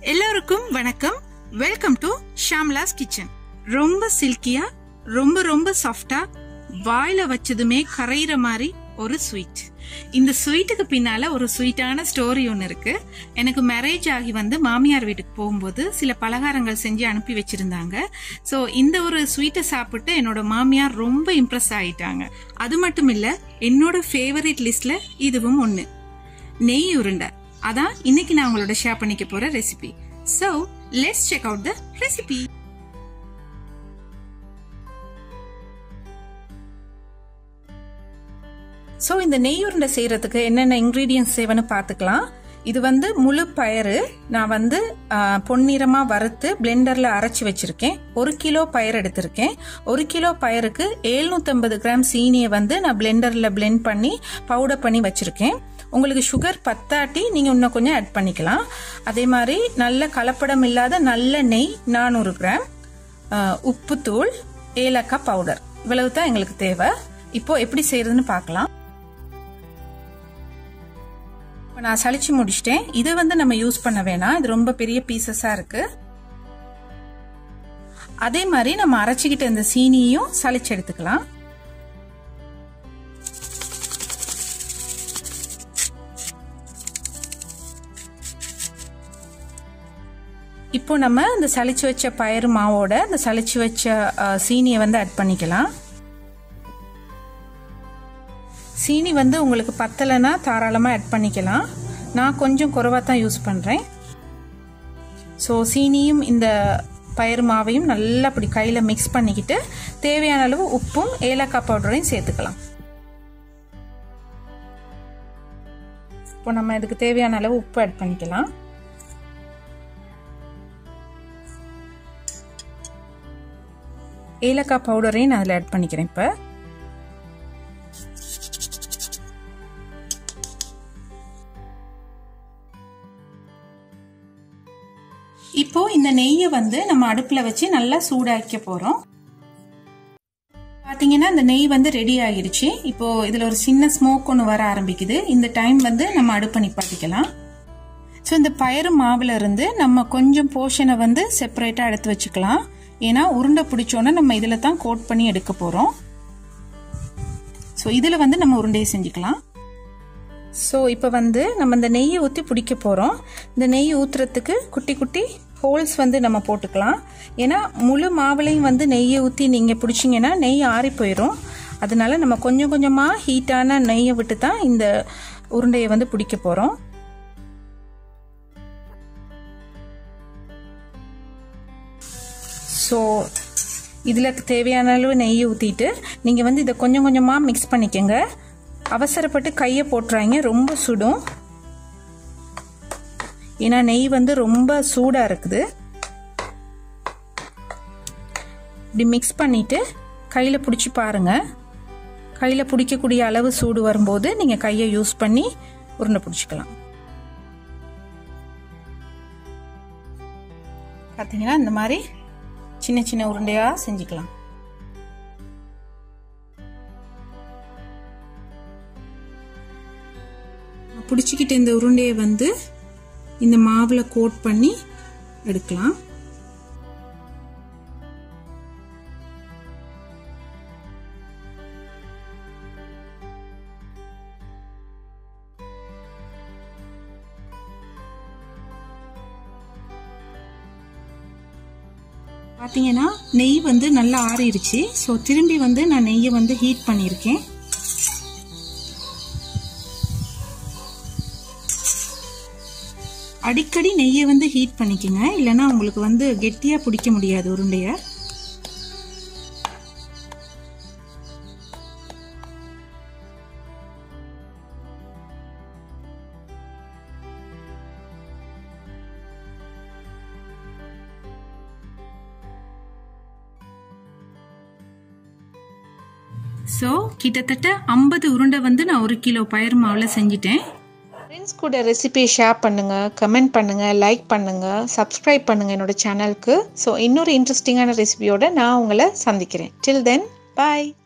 எல்லோருக்கும் வணக்கம் welcome to ஷாம்லாஸ் kitchen ரொம்ப சில்கியா ரொம்ப ரொம்ப சாஃப்டா வாயில வச்சதுமே கரையிற மாதிரி ஒரு ஸ்வீட் இந்த ஸ்வீட்டுக்கு பின்னால ஒரு ஸ்வீட்டான ஸ்டோரி ஒன்று இருக்கு எனக்கு மேரேஜ் ஆகி வந்து மாமியார் வீட்டுக்கு போகும்போது சில பலகாரங்கள் செஞ்சு அனுப்பி வச்சிருந்தாங்க ஸோ இந்த ஒரு ஸ்வீட்டை சாப்பிட்டு என்னோட மாமியார் ரொம்ப இம்ப்ரெஸ் ஆயிட்டாங்க அது மட்டும் இல்ல என்னோட ஃபேவரட் லிஸ்ட்ல இதுவும் ஒன்று நெய் உருண்டை அதான் இன்னைக்கு நான் உங்களோட ஷேர் பண்ணிக்க போற recipe so let's check out the recipe so இந்த நெய் உருண்டை செய்யறதுக்கு என்னென்ன இன்க்ரீடியன்ஸ் தேவைன்னு பார்த்துக்கலாம் இது வந்து முழு பயறு நான் வந்து பொன்னிறமா வறுத்து பிளெண்டர்ல அரைச்சி வச்சிருக்கேன் ஒரு கிலோ பயறு எடுத்திருக்கேன் ஒரு கிலோ பயருக்கு எழுநூத்தம்பது கிராம் சீனியை வந்து நான் பிளெண்டர்ல பிளெண்ட் பண்ணி பவுடர் பண்ணி வச்சிருக்கேன் உங்களுக்கு சுகர் பத்தாட்டி நீங்கள் இன்னும் கொஞ்சம் ஆட் பண்ணிக்கலாம் அதே மாதிரி நல்ல கலப்படம் இல்லாத நல்ல நெய் நானூறு கிராம் உப்புத்தூள் ஏலக்காய் பவுடர் இவ்வளவு தான் எங்களுக்கு தேவை இப்போ எப்படி செய்யறதுன்னு பார்க்கலாம் இப்போ நான் சளிச்சு முடிச்சிட்டேன் இதை வந்து நம்ம யூஸ் பண்ண வேணாம் இது ரொம்ப பெரிய பீசஸாக இருக்கு அதே மாதிரி நம்ம அரைச்சிக்கிட்ட இந்த சீனியும் சளிச்சு எடுத்துக்கலாம் இப்போ நம்ம இந்த சளிச்சு வச்ச பயிறு மாவோட இந்த சளிச்சு வச்ச சீனியை வந்து ஆட் பண்ணிக்கலாம் சீனி வந்து உங்களுக்கு பத்தலைன்னா தாராளமாக ஆட் பண்ணிக்கலாம் நான் கொஞ்சம் குறைவாக தான் யூஸ் பண்ணுறேன் ஸோ சீனியும் இந்த பயிறு மாவையும் நல்லா அப்படி கையில் மிக்ஸ் பண்ணிக்கிட்டு தேவையான அளவு உப்பும் ஏலக்காய் பவுடரையும் சேர்த்துக்கலாம் இப்போ நம்ம இதுக்கு தேவையான அளவு உப்பு ஆட் பண்ணிக்கலாம் ஏலக்காய் பவுடரையும் நான் அதில் ஆட் பண்ணிக்கிறேன் இப்போ இப்போ இந்த நெய்யை வந்து நம்ம அடுப்பில் வச்சு நல்லா சூடாக்க போகிறோம் பார்த்தீங்கன்னா இந்த நெய் வந்து ரெடி ஆகிடுச்சு இப்போ இதில் ஒரு சின்ன ஸ்மோக் ஒன்று வர ஆரம்பிக்குது இந்த டைம் வந்து நம்ம அடுப்பை நிப்பாட்டிக்கலாம் ஸோ இந்த பயறு மாவில் இருந்து நம்ம கொஞ்சம் போர்ஷனை வந்து செப்பரேட்டாக எடுத்து வச்சுக்கலாம் ஏன்னா உருண்டை பிடிச்சோன்னே நம்ம இதில் தான் கோட் பண்ணி எடுக்க போகிறோம் ஸோ இதில் வந்து நம்ம உருண்டையை செஞ்சுக்கலாம் ஸோ இப்போ வந்து நம்ம இந்த நெய்யை ஊற்றி பிடிக்க போகிறோம் இந்த நெய் ஊற்றுறதுக்கு குட்டி குட்டி ஹோல்ஸ் வந்து நம்ம போட்டுக்கலாம் ஏன்னா முழு மாவுலையும் வந்து நெய்யை ஊற்றி நீங்கள் பிடிச்சிங்கன்னா நெய் ஆறி போயிடும் அதனால நம்ம கொஞ்சம் கொஞ்சமாக ஹீட்டான நெய்யை விட்டு தான் இந்த உருண்டையை வந்து பிடிக்க போகிறோம் ஸோ இதில் தேவையான அளவு நெய் ஊற்றிட்டு நீங்கள் வந்து இதை கொஞ்சம் கொஞ்சமாக மிக்ஸ் பண்ணிக்கோங்க அவசரப்பட்டு கையை போட்டுறாங்க ரொம்ப சுடும் ஏன்னா நெய் வந்து ரொம்ப சூடாக இருக்குது இப்படி மிக்ஸ் பண்ணிவிட்டு கையில் பிடிச்சி பாருங்கள் கையில் பிடிக்கக்கூடிய அளவு சூடு வரும்போது நீங்கள் கையை யூஸ் பண்ணி உருண்டை பிடிச்சிக்கலாம் பார்த்தீங்கன்னா இந்த மாதிரி சின்ன சின்ன உருண்டையாக செஞ்சுக்கலாம் பிடிச்சிக்கிட்ட இந்த உருண்டையை வந்து இந்த மாவில் கோட் பண்ணி எடுக்கலாம் பார்த்தீங்கன்னா நெய் வந்து நல்லா ஆறிடுச்சு ஸோ திரும்பி வந்து நான் நெய்யை வந்து ஹீட் பண்ணியிருக்கேன் அடிக்கடி நெய்யை வந்து ஹீட் பண்ணிக்கோங்க இல்லைன்னா உங்களுக்கு வந்து கெட்டியாக பிடிக்க முடியாது உருண்டைய ஸோ கிட்டத்தட்ட ஐம்பது உருண்டை வந்து நான் ஒரு கிலோ பயிர் மாவில் செஞ்சிட்டேன் ஃப்ரெண்ட்ஸ் கூட ரெசிபி ஷேர் பண்ணுங்கள் கமெண்ட் பண்ணுங்கள் லைக் பண்ணுங்கள் சப்ஸ்கிரைப் பண்ணுங்கள் என்னோட சேனலுக்கு ஸோ இன்னொரு இன்ட்ரெஸ்டிங்கான ரெசிபியோட நான் உங்களை சந்திக்கிறேன் டில் தென் பாய்